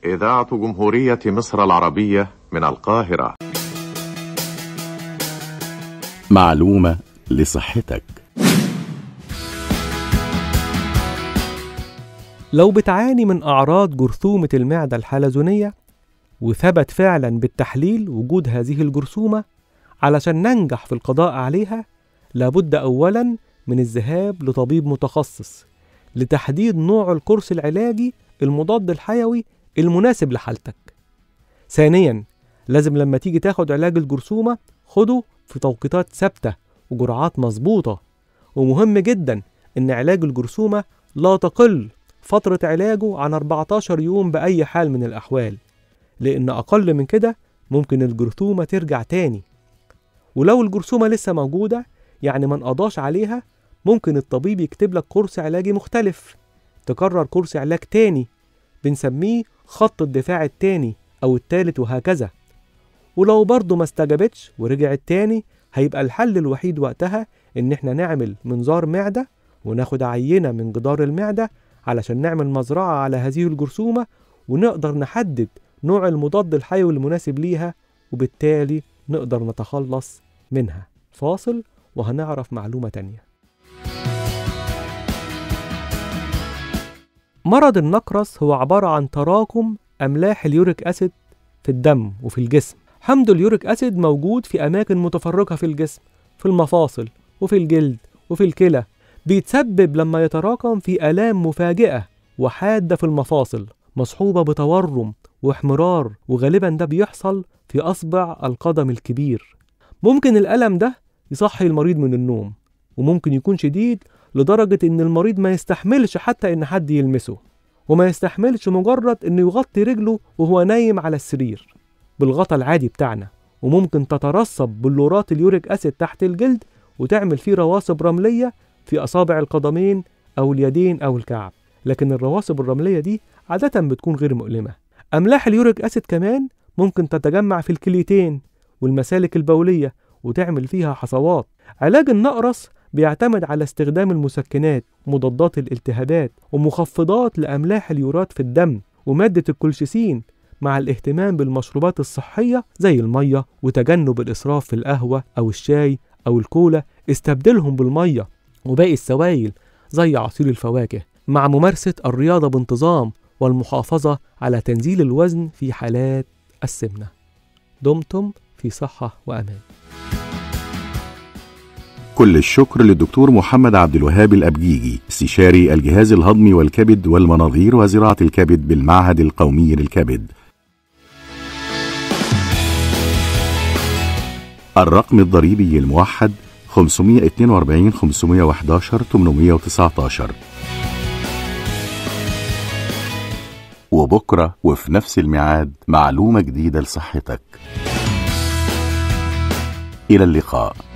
إذاعة جمهورية مصر العربية من القاهرة معلومة لصحتك لو بتعاني من أعراض جرثومة المعدة الحلزونية وثبت فعلا بالتحليل وجود هذه الجرثومة علشان ننجح في القضاء عليها لابد أولا من الذهاب لطبيب متخصص لتحديد نوع القرص العلاجي المضاد الحيوي المناسب لحالتك ثانيا لازم لما تيجي تاخد علاج الجرثومة خده في توقيتات ثابتة وجرعات مظبوطة ومهم جدا إن علاج الجرثومة لا تقل فترة علاجه عن 14 يوم بأي حال من الأحوال لأن أقل من كده ممكن الجرثومة ترجع تاني ولو الجرثومة لسه موجودة يعني ما انقضاش عليها ممكن الطبيب يكتب لك كورس علاجي مختلف تكرر كورس علاج تاني بنسميه خط الدفاع التاني أو التالت وهكذا ولو برضه ما استجابتش ورجعت تاني هيبقى الحل الوحيد وقتها إن إحنا نعمل منظار معدة وناخد عينة من جدار المعدة علشان نعمل مزرعة على هذه الجرثومة ونقدر نحدد نوع المضاد الحيوي المناسب ليها وبالتالي نقدر نتخلص منها فاصل وهنعرف معلومة تانية مرض النقرس هو عبارة عن تراكم أملاح اليوريك أسيد في الدم وفي الجسم حمض اليوريك أسيد موجود في أماكن متفرقة في الجسم في المفاصل وفي الجلد وفي الكلى بيتسبب لما يتراكم في آلام مفاجئة وحادة في المفاصل مصحوبة بتورم واحمرار وغالبا ده بيحصل في أصبع القدم الكبير ممكن الألم ده يصحي المريض من النوم وممكن يكون شديد لدرجة إن المريض ما يستحملش حتى إن حد يلمسه وما يستحملش مجرد إنه يغطي رجله وهو نايم على السرير بالغطا العادي بتاعنا وممكن تترسب بلورات اليوريك أسيد تحت الجلد وتعمل فيه رواسب رملية في أصابع القدمين أو اليدين أو الكعب لكن الرواسب الرملية دي عادة بتكون غير مؤلمة أملاح اليوريك أسيد كمان ممكن تتجمع في الكليتين والمسالك البولية وتعمل فيها حصوات علاج النقرس بيعتمد على استخدام المسكنات مضادات الالتهابات ومخفضات لأملاح اليورات في الدم ومادة الكولشيسين مع الاهتمام بالمشروبات الصحية زي المية وتجنب الإسراف في القهوة أو الشاي أو الكولا استبدلهم بالمية وباقي السوائل زي عصير الفواكه مع ممارسة الرياضة بانتظام والمحافظة على تنزيل الوزن في حالات السمنة دمتم في صحة وأمان كل الشكر للدكتور محمد عبد الوهاب الأبجيجي استشاري الجهاز الهضمي والكبد والمناظير وزراعة الكبد بالمعهد القومي للكبد الرقم الضريبي الموحد 542 511 819 وبكرة وفي نفس الميعاد معلومة جديدة لصحتك إلى اللقاء